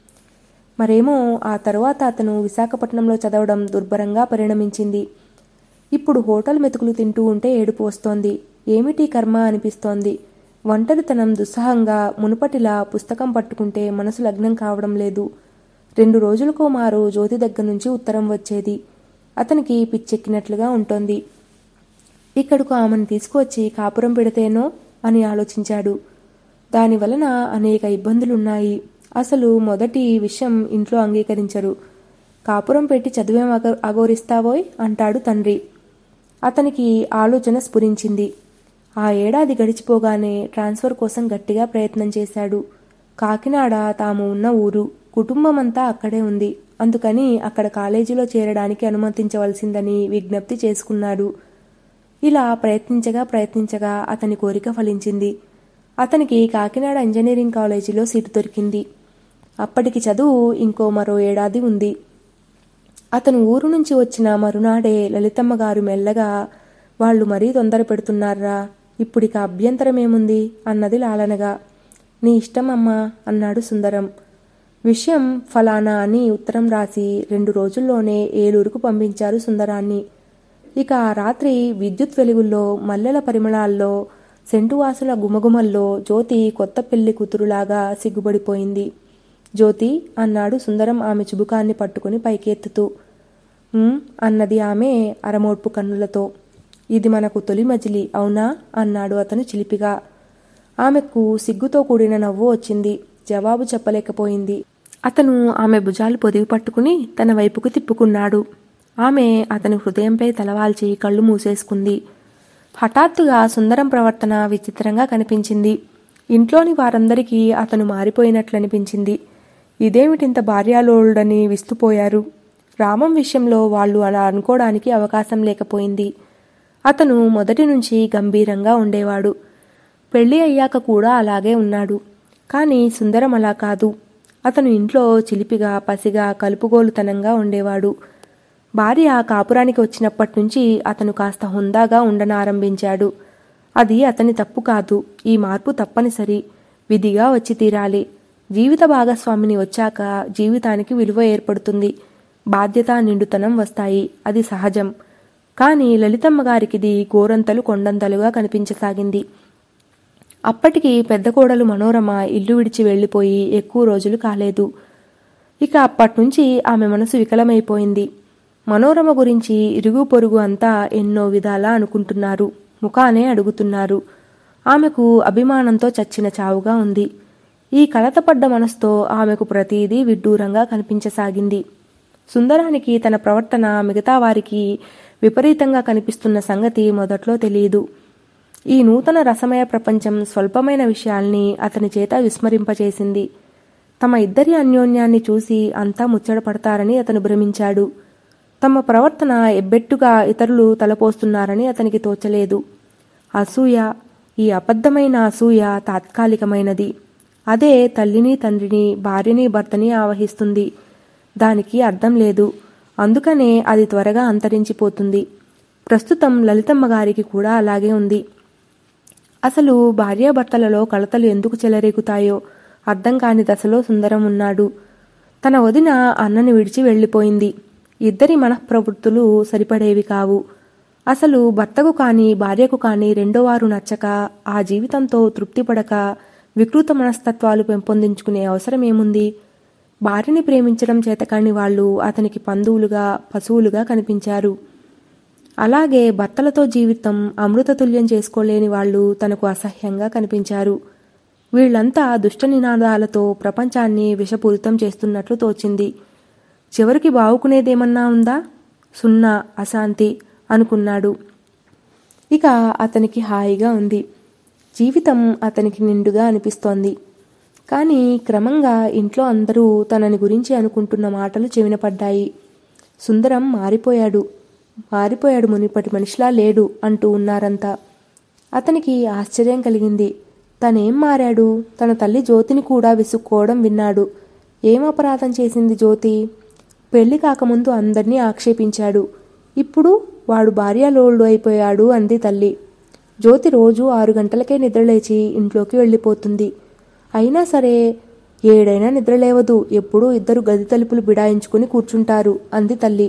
మరేమో ఆ తరువాత అతను విశాఖపట్నంలో చదవడం దుర్భరంగా పరిణమించింది ఇప్పుడు హోటల్ మెతుకులు తింటూ ఉంటే ఏడుపు వస్తోంది ఏమిటి కర్మ అనిపిస్తోంది ఒంటరితనం దుస్సహంగా మునుపటిలా పుస్తకం పట్టుకుంటే మనసు లగ్నం కావడం లేదు రెండు రోజులకో మారు జ్యోతి దగ్గర నుంచి ఉత్తరం వచ్చేది అతనికి పిచ్చెక్కినట్లుగా ఉంటోంది ఇక్కడకు ఆమెను తీసుకువచ్చి కాపురం పెడితేనో అని ఆలోచించాడు దాని వలన అనేక ఇబ్బందులున్నాయి అసలు మొదటి విషయం ఇంట్లో అంగీకరించరు కాపురం పెట్టి చదివేం అగ అగోరిస్తావోయ్ అంటాడు తండ్రి అతనికి ఆలోచన స్ఫురించింది ఆ ఏడాది గడిచిపోగానే ట్రాన్స్ఫర్ కోసం గట్టిగా ప్రయత్నం చేశాడు కాకినాడ తాము ఉన్న ఊరు కుటుంబమంతా అక్కడే ఉంది అందుకని అక్కడ కాలేజీలో చేరడానికి అనుమతించవలసిందని విజ్ఞప్తి చేసుకున్నాడు ఇలా ప్రయత్నించగా ప్రయత్నించగా అతని కోరిక ఫలించింది అతనికి కాకినాడ ఇంజనీరింగ్ కాలేజీలో సీటు దొరికింది అప్పటికి చదువు ఇంకో మరో ఏడాది ఉంది అతను ఊరు నుంచి వచ్చిన మరునాడే లలితమ్మ గారు మెల్లగా వాళ్ళు మరీ తొందర పెడుతున్నారా ఇప్పుడిక అభ్యంతరమేముంది అన్నది లాలనగా నీ ఇష్టం అమ్మా అన్నాడు సుందరం విషయం ఫలానా అని ఉత్తరం రాసి రెండు రోజుల్లోనే ఏలూరుకు పంపించారు సుందరాన్ని ఇక ఆ రాత్రి విద్యుత్ వెలుగుల్లో మల్లెల పరిమళాల్లో సెంటువాసుల గుమగుమల్లో జ్యోతి కొత్త పెళ్లి కూతురులాగా సిగ్గుపడిపోయింది జ్యోతి అన్నాడు సుందరం ఆమె చుబుకాన్ని పట్టుకుని పైకెత్తుతూ "ఉమ్," అన్నది ఆమె అరమోడ్పు కన్నులతో ఇది మనకు తొలి మజిలి అవునా అన్నాడు అతను చిలిపిగా ఆమెకు సిగ్గుతో కూడిన నవ్వు వచ్చింది జవాబు చెప్పలేకపోయింది అతను ఆమె భుజాలు పొదివి పట్టుకుని తన వైపుకు తిప్పుకున్నాడు ఆమె అతని హృదయంపై తలవాల్చి కళ్ళు మూసేసుకుంది హఠాత్తుగా సుందరం ప్రవర్తన విచిత్రంగా కనిపించింది ఇంట్లోని వారందరికీ అతను మారిపోయినట్లనిపించింది ఇదేమిటింత భార్యాలోలుడని విస్తుపోయారు రామం విషయంలో వాళ్ళు అలా అనుకోవడానికి అవకాశం లేకపోయింది అతను మొదటి నుంచి గంభీరంగా ఉండేవాడు పెళ్లి అయ్యాక కూడా అలాగే ఉన్నాడు కానీ సుందరం అలా కాదు అతను ఇంట్లో చిలిపిగా పసిగా కలుపుగోలుతనంగా ఉండేవాడు భార్య కాపురానికి వచ్చినప్పటి నుంచి అతను కాస్త హుందాగా ఉండనారంభించాడు అది అతని తప్పు కాదు ఈ మార్పు తప్పనిసరి విధిగా వచ్చి తీరాలి జీవిత భాగస్వామిని వచ్చాక జీవితానికి విలువ ఏర్పడుతుంది బాధ్యత నిండుతనం వస్తాయి అది సహజం కానీ లలితమ్మ గారికిది గోరంతలు కొండంతలుగా కనిపించసాగింది అప్పటికి పెద్ద కోడలు మనోరమ ఇల్లు విడిచి వెళ్ళిపోయి ఎక్కువ రోజులు కాలేదు ఇక అప్పట్నుంచి ఆమె మనసు వికలమైపోయింది మనోరమ గురించి ఇరుగు పొరుగు అంతా ఎన్నో విధాలా అనుకుంటున్నారు ముఖానే అడుగుతున్నారు ఆమెకు అభిమానంతో చచ్చిన చావుగా ఉంది ఈ కలతపడ్డ మనసుతో ఆమెకు ప్రతిదీ విడ్డూరంగా కనిపించసాగింది సుందరానికి తన ప్రవర్తన మిగతా వారికి విపరీతంగా కనిపిస్తున్న సంగతి మొదట్లో తెలియదు ఈ నూతన రసమయ ప్రపంచం స్వల్పమైన విషయాల్ని అతని చేత విస్మరింపచేసింది తమ ఇద్దరి అన్యోన్యాన్ని చూసి అంతా ముచ్చటపడతారని అతను భ్రమించాడు తమ ప్రవర్తన ఎబ్బెట్టుగా ఇతరులు తలపోస్తున్నారని అతనికి తోచలేదు అసూయ ఈ అబద్ధమైన అసూయ తాత్కాలికమైనది అదే తల్లిని తండ్రిని భార్యని భర్తని ఆవహిస్తుంది దానికి అర్థం లేదు అందుకనే అది త్వరగా అంతరించిపోతుంది ప్రస్తుతం లలితమ్మ గారికి కూడా అలాగే ఉంది అసలు భార్యాభర్తలలో కలతలు ఎందుకు చెలరేగుతాయో అర్థం కాని దశలో సుందరం ఉన్నాడు తన వదిన అన్నని విడిచి వెళ్ళిపోయింది ఇద్దరి మనఃప్రవృత్తులు సరిపడేవి కావు అసలు భర్తకు కాని భార్యకు కాని రెండోవారు నచ్చక ఆ జీవితంతో తృప్తిపడక వికృత మనస్తత్వాలు పెంపొందించుకునే అవసరం ఏముంది భార్యని ప్రేమించడం చేతకాని వాళ్ళు అతనికి పందువులుగా పశువులుగా కనిపించారు అలాగే భర్తలతో జీవితం అమృతతుల్యం చేసుకోలేని వాళ్ళు తనకు అసహ్యంగా కనిపించారు వీళ్లంతా దుష్ట నినాదాలతో ప్రపంచాన్ని విషపూరితం చేస్తున్నట్లు తోచింది చివరికి బావుకునేదేమన్నా ఉందా సున్నా అశాంతి అనుకున్నాడు ఇక అతనికి హాయిగా ఉంది జీవితం అతనికి నిండుగా అనిపిస్తోంది కానీ క్రమంగా ఇంట్లో అందరూ తనని గురించి అనుకుంటున్న మాటలు చెవినపడ్డాయి సుందరం మారిపోయాడు మారిపోయాడు మునిపటి మనిషిలా లేడు అంటూ ఉన్నారంతా అతనికి ఆశ్చర్యం కలిగింది తనేం మారాడు తన తల్లి జ్యోతిని కూడా విసుక్కోవడం విన్నాడు ఏం అపరాధం చేసింది జ్యోతి పెళ్లి కాకముందు అందర్నీ ఆక్షేపించాడు ఇప్పుడు వాడు భార్యాలోళ్ళు అయిపోయాడు అంది తల్లి జ్యోతి రోజు ఆరు గంటలకే నిద్రలేచి ఇంట్లోకి వెళ్ళిపోతుంది అయినా సరే ఏడైనా నిద్రలేవదు ఎప్పుడూ ఇద్దరు గది తలుపులు బిడాయించుకుని కూర్చుంటారు అంది తల్లి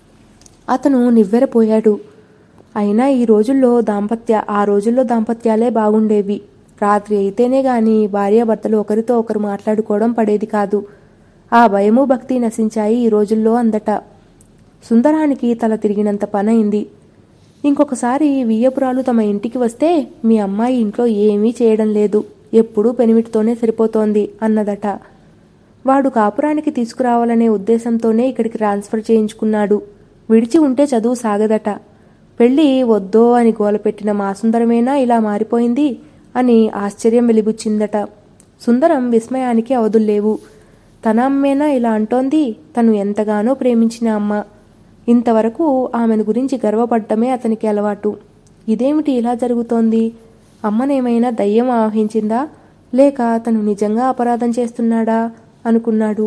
అతను నివ్వెరపోయాడు అయినా ఈ రోజుల్లో దాంపత్య ఆ రోజుల్లో దాంపత్యాలే బాగుండేవి రాత్రి అయితేనే గాని భార్యాభర్తలు ఒకరితో ఒకరు మాట్లాడుకోవడం పడేది కాదు ఆ భయము భక్తి నశించాయి ఈ రోజుల్లో అందట సుందరానికి తల తిరిగినంత పనైంది ఇంకొకసారి వియ్యపురాలు తమ ఇంటికి వస్తే మీ అమ్మాయి ఇంట్లో ఏమీ చేయడం లేదు ఎప్పుడూ పెనిమిటితోనే సరిపోతోంది అన్నదట వాడు కాపురానికి తీసుకురావాలనే ఉద్దేశంతోనే ఇక్కడికి ట్రాన్స్ఫర్ చేయించుకున్నాడు విడిచి ఉంటే చదువు సాగదట పెళ్ళి వద్దో అని గోలపెట్టిన మా సుందరమేనా ఇలా మారిపోయింది అని ఆశ్చర్యం వెలిబుచ్చిందట సుందరం విస్మయానికి అవధుల్లేవు తన అమ్మేనా ఇలా అంటోంది తను ఎంతగానో ప్రేమించిన అమ్మ ఇంతవరకు ఆమెను గురించి గర్వపడ్డమే అతనికి అలవాటు ఇదేమిటి ఇలా జరుగుతోంది అమ్మనేమైనా దయ్యం ఆవహించిందా లేక తను నిజంగా అపరాధం చేస్తున్నాడా అనుకున్నాడు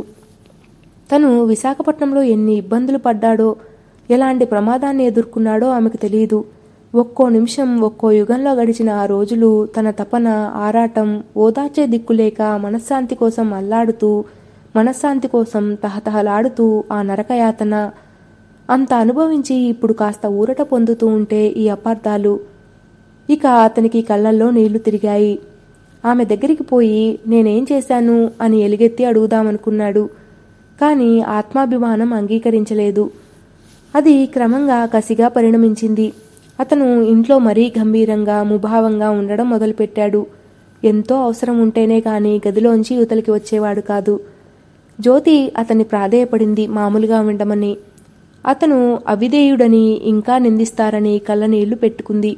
తను విశాఖపట్నంలో ఎన్ని ఇబ్బందులు పడ్డాడో ఎలాంటి ప్రమాదాన్ని ఎదుర్కొన్నాడో ఆమెకు తెలియదు ఒక్కో నిమిషం ఒక్కో యుగంలో గడిచిన ఆ రోజులు తన తపన ఆరాటం ఓదార్చే దిక్కులేక మనశ్శాంతి కోసం అల్లాడుతూ మనశ్శాంతి కోసం తహతహలాడుతూ ఆ నరకయాతన అంత అనుభవించి ఇప్పుడు కాస్త ఊరట పొందుతూ ఉంటే ఈ అపార్థాలు ఇక అతనికి కళ్ళల్లో నీళ్లు తిరిగాయి ఆమె దగ్గరికి పోయి నేనేం చేశాను అని ఎలుగెత్తి అడుగుదామనుకున్నాడు కానీ ఆత్మాభిమానం అంగీకరించలేదు అది క్రమంగా కసిగా పరిణమించింది అతను ఇంట్లో మరీ గంభీరంగా ముభావంగా ఉండడం మొదలుపెట్టాడు ఎంతో అవసరం ఉంటేనే కాని గదిలోంచి యువతలకి వచ్చేవాడు కాదు జ్యోతి అతన్ని ప్రాధేయపడింది మామూలుగా ఉండమని అతను అవిధేయుడని ఇంకా నిందిస్తారని కళ్ళనీళ్లు పెట్టుకుంది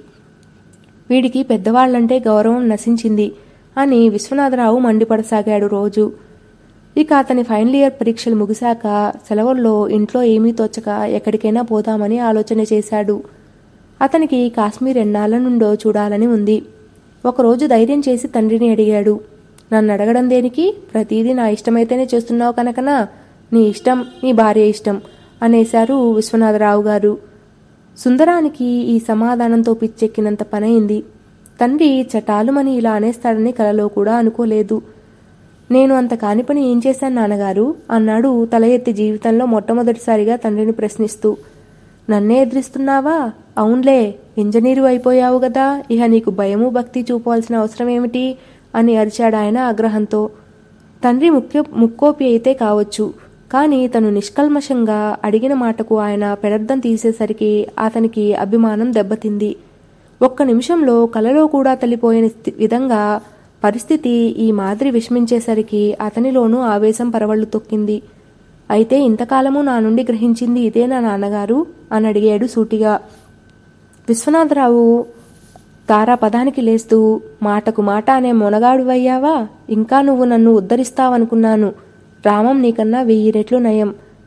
వీడికి పెద్దవాళ్లంటే గౌరవం నశించింది అని విశ్వనాథరావు మండిపడసాగాడు రోజు ఇక అతని ఫైనల్ ఇయర్ పరీక్షలు ముగిశాక సెలవుల్లో ఇంట్లో ఏమీ తోచక ఎక్కడికైనా పోదామని ఆలోచన చేశాడు అతనికి కాశ్మీర్ ఎన్నాళ్ళ నుండో చూడాలని ఉంది ఒకరోజు ధైర్యం చేసి తండ్రిని అడిగాడు నన్ను అడగడం దేనికి ప్రతిదీ నా ఇష్టమైతేనే చేస్తున్నావు కనుకనా నీ ఇష్టం నీ భార్య ఇష్టం అనేశారు విశ్వనాథరావు గారు సుందరానికి ఈ సమాధానంతో పిచ్చెక్కినంత పనైంది తండ్రి చటాలుమని ఇలా అనేస్తాడని కలలో కూడా అనుకోలేదు నేను అంత కాని పని ఏం చేశాను నాన్నగారు అన్నాడు తల ఎత్తి జీవితంలో మొట్టమొదటిసారిగా తండ్రిని ప్రశ్నిస్తూ నన్నే ఎదిరిస్తున్నావా అవునులే ఇంజనీరు అయిపోయావు గదా ఇహ నీకు భయము భక్తి చూపవలసిన అవసరం ఏమిటి అని అరిచాడు ఆయన ఆగ్రహంతో తండ్రి ముఖ్య ముక్కోపి అయితే కావచ్చు కానీ తను నిష్కల్మషంగా అడిగిన మాటకు ఆయన పెడద్దం తీసేసరికి అతనికి అభిమానం దెబ్బతింది ఒక్క నిమిషంలో కలలో కూడా తల్లిపోయిన స్థి- విధంగా పరిస్థితి ఈ మాదిరి విషమించేసరికి అతనిలోనూ ఆవేశం పరవళ్లు తొక్కింది అయితే ఇంతకాలము నా నుండి గ్రహించింది ఇదేనా నాన్నగారు అని అడిగాడు సూటిగా విశ్వనాథరావు తారా పదానికి లేస్తూ మాటకు మాట అనే మొనగాడువయ్యావా ఇంకా నువ్వు నన్ను ఉద్ధరిస్తావనుకున్నాను రామం నీకన్నా వెయ్యి రెట్లు నయం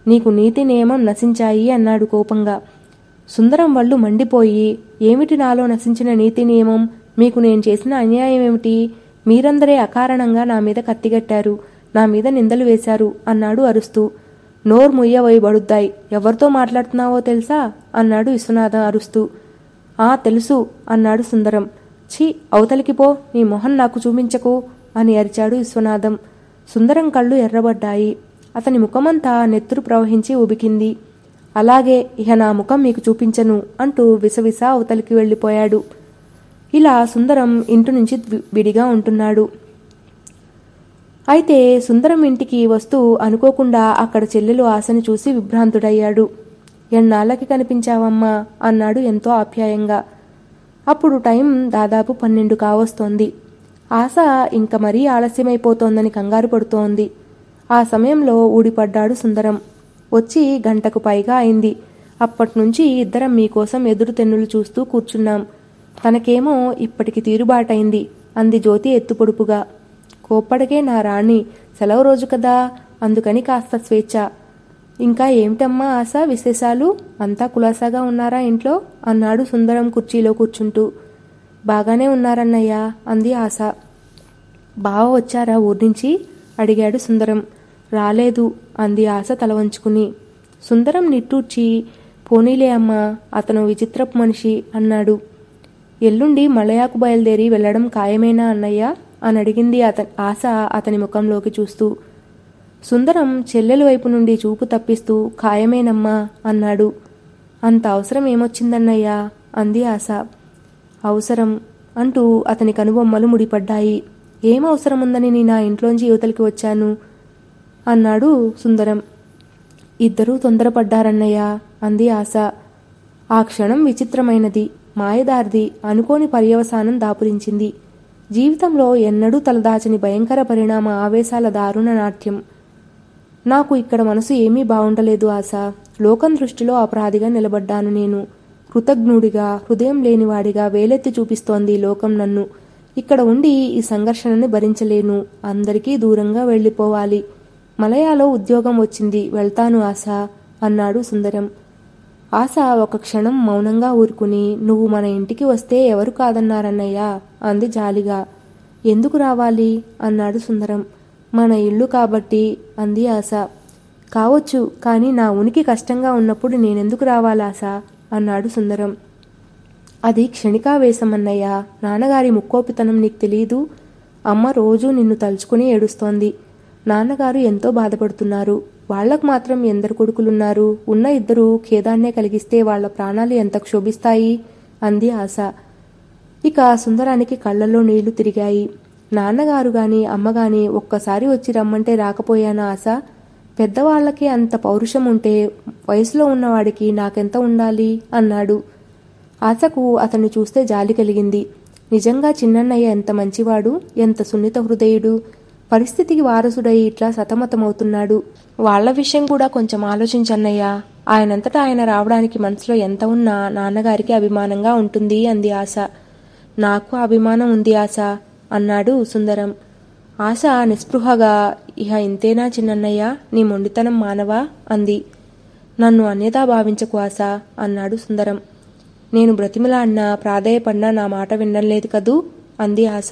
నీకు నీతి నియమం నశించాయి అన్నాడు కోపంగా సుందరం వళ్ళు మండిపోయి ఏమిటి నాలో నశించిన నీతి నియమం మీకు నేను చేసిన అన్యాయం ఏమిటి మీరందరే అకారణంగా నా మీద కత్తిగట్టారు నా మీద నిందలు వేశారు అన్నాడు అరుస్తూ నోర్ ముయ్యవై బడుద్దాయి ఎవరితో మాట్లాడుతున్నావో తెలుసా అన్నాడు విశ్వనాథం అరుస్తూ ఆ తెలుసు అన్నాడు సుందరం ఛీ అవతలికి పో నీ మొహం నాకు చూపించకు అని అరిచాడు విశ్వనాథం సుందరం కళ్ళు ఎర్రబడ్డాయి అతని ముఖమంతా నెత్తురు ప్రవహించి ఉబికింది అలాగే ఇహ నా ముఖం మీకు చూపించను అంటూ విసవిస అవతలికి వెళ్ళిపోయాడు ఇలా సుందరం ఇంటి నుంచి వి- విడిగా ఉంటున్నాడు అయితే సుందరం ఇంటికి వస్తూ అనుకోకుండా అక్కడ చెల్లెలు ఆశని చూసి విభ్రాంతుడయ్యాడు ఎన్నాళ్ళకి కనిపించావమ్మా అన్నాడు ఎంతో ఆప్యాయంగా అప్పుడు టైం దాదాపు పన్నెండు కావస్తోంది ఆశ ఇంక మరీ ఆలస్యమైపోతోందని కంగారు పడుతోంది ఆ సమయంలో ఊడిపడ్డాడు సుందరం వచ్చి గంటకు పైగా అయింది అప్పట్నుంచి ఇద్దరం మీకోసం ఎదురు తెన్నులు చూస్తూ కూర్చున్నాం తనకేమో ఇప్పటికి తీరుబాటైంది అంది జ్యోతి ఎత్తుపొడుపుగా కోప్పడికే నా రాణి సెలవు రోజు కదా అందుకని కాస్త స్వేచ్ఛ ఇంకా ఏమిటమ్మా ఆశ విశేషాలు అంతా కులాసాగా ఉన్నారా ఇంట్లో అన్నాడు సుందరం కుర్చీలో కూర్చుంటూ బాగానే ఉన్నారన్నయ్యా అంది ఆశ బావ వచ్చారా ఊరి నుంచి అడిగాడు సుందరం రాలేదు అంది ఆశ తల వంచుకుని సుందరం నిట్టూర్చి పోనీలే అమ్మా అతను విచిత్రపు మనిషి అన్నాడు ఎల్లుండి మలయాకు బయలుదేరి వెళ్ళడం ఖాయమేనా అన్నయ్య అని అడిగింది అత ఆశ అతని ముఖంలోకి చూస్తూ సుందరం చెల్లెలు వైపు నుండి చూపు తప్పిస్తూ ఖాయమేనమ్మా అన్నాడు అంత అవసరం ఏమొచ్చిందన్నయ్యా అంది ఆశ అవసరం అంటూ అతని కనుబొమ్మలు ముడిపడ్డాయి ఏం అవసరం ఉందని నేను నా ఇంట్లోంచి యువతలకి వచ్చాను అన్నాడు సుందరం ఇద్దరూ తొందరపడ్డారన్నయ్య అంది ఆశ ఆ క్షణం విచిత్రమైనది మాయదారిది అనుకోని పర్యవసానం దాపురించింది జీవితంలో ఎన్నడూ తలదాచని భయంకర పరిణామ ఆవేశాల దారుణ నాట్యం నాకు ఇక్కడ మనసు ఏమీ బాగుండలేదు ఆశ లోకం దృష్టిలో అపరాధిగా నిలబడ్డాను నేను కృతజ్ఞుడిగా హృదయం లేనివాడిగా వేలెత్తి చూపిస్తోంది ఈ లోకం నన్ను ఇక్కడ ఉండి ఈ సంఘర్షణని భరించలేను అందరికీ దూరంగా వెళ్ళిపోవాలి మలయాలో ఉద్యోగం వచ్చింది వెళ్తాను ఆశ అన్నాడు సుందరం ఆశ ఒక క్షణం మౌనంగా ఊరుకుని నువ్వు మన ఇంటికి వస్తే ఎవరు కాదన్నారన్నయ్యా అంది జాలిగా ఎందుకు రావాలి అన్నాడు సుందరం మన ఇల్లు కాబట్టి అంది ఆశ కావచ్చు కానీ నా ఉనికి కష్టంగా ఉన్నప్పుడు నేనెందుకు రావాలి ఆశ అన్నాడు సుందరం అది క్షణికావేశం అన్నయ్య నాన్నగారి ముక్కోపితనం నీకు తెలియదు అమ్మ రోజూ నిన్ను తలుచుకుని ఏడుస్తోంది నాన్నగారు ఎంతో బాధపడుతున్నారు వాళ్లకు మాత్రం ఎందరు కొడుకులున్నారు ఉన్న ఇద్దరు ఖేదాన్నే కలిగిస్తే వాళ్ల ప్రాణాలు ఎంత క్షోభిస్తాయి అంది ఆశ ఇక సుందరానికి కళ్ళల్లో నీళ్లు తిరిగాయి నాన్నగారు గాని అమ్మగాని ఒక్కసారి వచ్చి రమ్మంటే రాకపోయానా ఆశ పెద్దవాళ్లకే అంత పౌరుషం ఉంటే వయసులో ఉన్నవాడికి నాకెంత ఉండాలి అన్నాడు ఆశకు అతన్ని చూస్తే జాలి కలిగింది నిజంగా చిన్నన్నయ్య ఎంత మంచివాడు ఎంత సున్నిత హృదయుడు పరిస్థితికి వారసుడై ఇట్లా సతమతమవుతున్నాడు వాళ్ల విషయం కూడా కొంచెం ఆలోచించన్నయ్య ఆయనంతటా ఆయన రావడానికి మనసులో ఎంత ఉన్నా నాన్నగారికి అభిమానంగా ఉంటుంది అంది ఆశ నాకు అభిమానం ఉంది ఆశ అన్నాడు సుందరం ఆశ నిస్పృహగా ఇహ ఇంతేనా చిన్నన్నయ్య నీ మొండితనం మానవా అంది నన్ను అన్యదా భావించకు ఆశ అన్నాడు సుందరం నేను బ్రతిమలాడినా ప్రాధేయపడినా నా మాట వినలేదు కదూ అంది ఆశ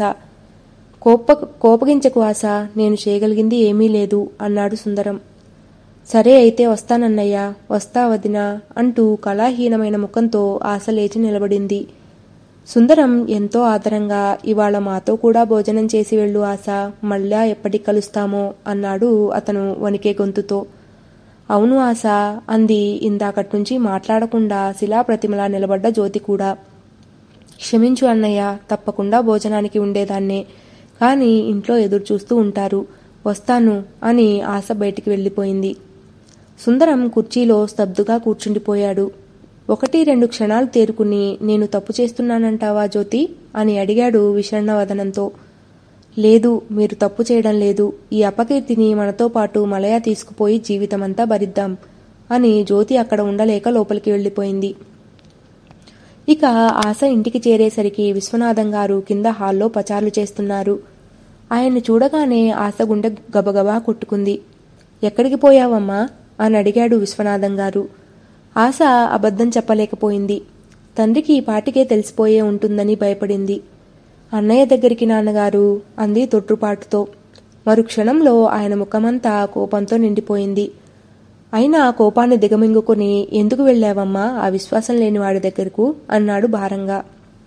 కోప కోపగించకు ఆశ నేను చేయగలిగింది ఏమీ లేదు అన్నాడు సుందరం సరే అయితే వస్తానన్నయ్యా వస్తా వదినా అంటూ కళాహీనమైన ముఖంతో ఆశ లేచి నిలబడింది సుందరం ఎంతో ఆదరంగా ఇవాళ మాతో కూడా భోజనం చేసి వెళ్ళు ఆశ మళ్ళా ఎప్పటికి కలుస్తామో అన్నాడు అతను వణికే గొంతుతో అవును ఆశ అంది ఇందాకట్నుంచి మాట్లాడకుండా శిలాప్రతిమలా నిలబడ్డ జ్యోతి కూడా క్షమించు అన్నయ్య తప్పకుండా భోజనానికి ఉండేదాన్నే కానీ ఇంట్లో ఎదురు చూస్తూ ఉంటారు వస్తాను అని ఆశ బయటికి వెళ్ళిపోయింది సుందరం కుర్చీలో స్తబ్దుగా కూర్చుండిపోయాడు ఒకటి రెండు క్షణాలు తేరుకుని నేను తప్పు చేస్తున్నానంటావా జ్యోతి అని అడిగాడు విషణ్ణవదనంతో లేదు మీరు తప్పు చేయడం లేదు ఈ అపకీర్తిని మనతో పాటు మలయ తీసుకుపోయి జీవితమంతా భరిద్దాం అని జ్యోతి అక్కడ ఉండలేక లోపలికి వెళ్ళిపోయింది ఇక ఆశ ఇంటికి చేరేసరికి విశ్వనాథం గారు కింద హాల్లో పచార్లు చేస్తున్నారు ఆయన్ని చూడగానే ఆశ గుండె గబగబా కొట్టుకుంది ఎక్కడికి పోయావమ్మా అని అడిగాడు విశ్వనాథం గారు ఆశ అబద్ధం చెప్పలేకపోయింది తండ్రికి ఈ పాటికే తెలిసిపోయే ఉంటుందని భయపడింది అన్నయ్య దగ్గరికి నాన్నగారు అంది తొట్టుపాటుతో మరు క్షణంలో ఆయన ముఖమంతా కోపంతో నిండిపోయింది అయినా కోపాన్ని దిగమింగుకొని ఎందుకు వెళ్ళావమ్మా ఆ విశ్వాసం లేని వాడి దగ్గరకు అన్నాడు భారంగా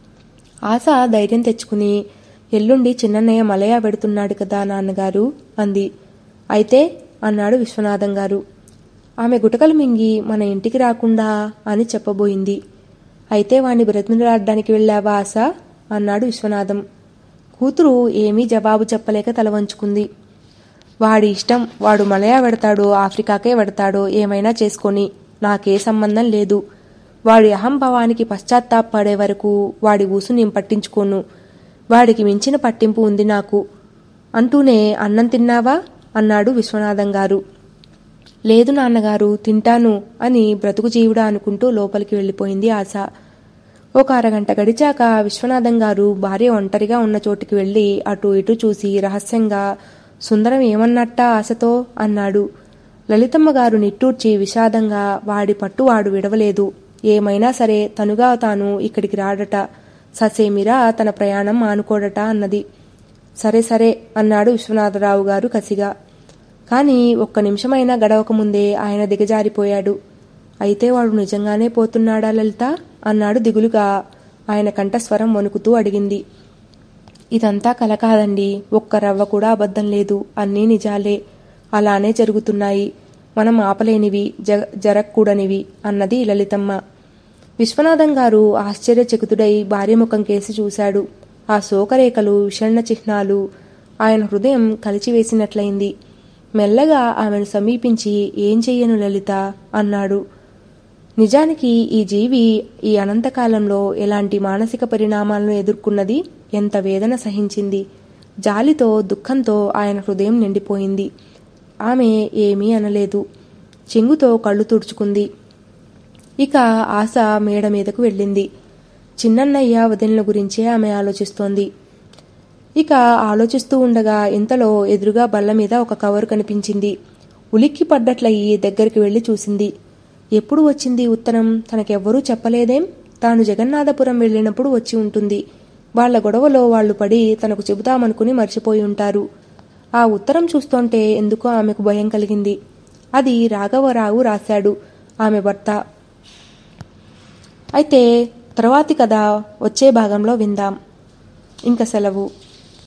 ఆశ ధైర్యం తెచ్చుకుని ఎల్లుండి చిన్నన్నయ్య మలయా పెడుతున్నాడు కదా నాన్నగారు అంది అయితే అన్నాడు విశ్వనాథం గారు ఆమె గుటకలు మింగి మన ఇంటికి రాకుండా అని చెప్పబోయింది అయితే వాణ్ణి బ్రతిమలాడడానికి వెళ్ళావా ఆశ అన్నాడు విశ్వనాథం కూతురు ఏమీ జవాబు చెప్పలేక తల వంచుకుంది వాడి ఇష్టం వాడు మలయా పెడతాడో ఆఫ్రికాకే పెడతాడో ఏమైనా చేసుకొని నాకే సంబంధం లేదు వాడి అహంభావానికి పశ్చాత్తాపడే వరకు వాడి ఊసు నేను పట్టించుకోను వాడికి మించిన పట్టింపు ఉంది నాకు అంటూనే అన్నం తిన్నావా అన్నాడు విశ్వనాథం గారు లేదు నాన్నగారు తింటాను అని బ్రతుకు జీవుడా అనుకుంటూ లోపలికి వెళ్ళిపోయింది ఆశ ఒక అరగంట గడిచాక విశ్వనాథం గారు భార్య ఒంటరిగా ఉన్న చోటికి వెళ్ళి అటు ఇటు చూసి రహస్యంగా సుందరం ఏమన్నట్టా ఆశతో అన్నాడు లలితమ్మ గారు నిట్టూర్చి విషాదంగా వాడి పట్టు వాడు విడవలేదు ఏమైనా సరే తనుగా తాను ఇక్కడికి రాడట ససేమిరా తన ప్రయాణం మానుకోడట అన్నది సరే సరే అన్నాడు విశ్వనాథరావు గారు కసిగా కానీ ఒక్క నిమిషమైనా గడవకముందే ఆయన దిగజారిపోయాడు అయితే వాడు నిజంగానే పోతున్నాడా లలిత అన్నాడు దిగులుగా ఆయన కంఠస్వరం వణుకుతూ అడిగింది ఇదంతా కల కాదండి ఒక్క రవ్వ కూడా అబద్ధం లేదు అన్నీ నిజాలే అలానే జరుగుతున్నాయి మనం ఆపలేనివి జ జరగకూడనివి అన్నది లలితమ్మ విశ్వనాథం గారు ఆశ్చర్యచకితుడై భార్య ముఖం కేసి చూశాడు ఆ శోకరేఖలు విషణ్ణ చిహ్నాలు ఆయన హృదయం కలిచివేసినట్లయింది మెల్లగా ఆమెను సమీపించి ఏం చెయ్యను లలిత అన్నాడు నిజానికి ఈ జీవి ఈ అనంతకాలంలో ఎలాంటి మానసిక పరిణామాలను ఎదుర్కొన్నది ఎంత వేదన సహించింది జాలితో దుఃఖంతో ఆయన హృదయం నిండిపోయింది ఆమె ఏమీ అనలేదు చెంగుతో కళ్ళు తుడుచుకుంది ఇక ఆశ మేడ మీదకు వెళ్ళింది చిన్నన్నయ్య వదినల గురించే ఆమె ఆలోచిస్తోంది ఇక ఆలోచిస్తూ ఉండగా ఇంతలో ఎదురుగా బల్ల మీద ఒక కవరు కనిపించింది ఉలిక్కి పడ్డట్లయి దగ్గరికి వెళ్లి చూసింది ఎప్పుడు వచ్చింది ఉత్తరం తనకెవ్వరూ చెప్పలేదేం తాను జగన్నాథపురం వెళ్ళినప్పుడు వచ్చి ఉంటుంది వాళ్ల గొడవలో వాళ్లు పడి తనకు చెబుతామనుకుని మర్చిపోయి ఉంటారు ఆ ఉత్తరం చూస్తుంటే ఎందుకో ఆమెకు భయం కలిగింది అది రాఘవరావు రాశాడు ఆమె భర్త అయితే తర్వాతి కథ వచ్చే భాగంలో విందాం ఇంక సెలవు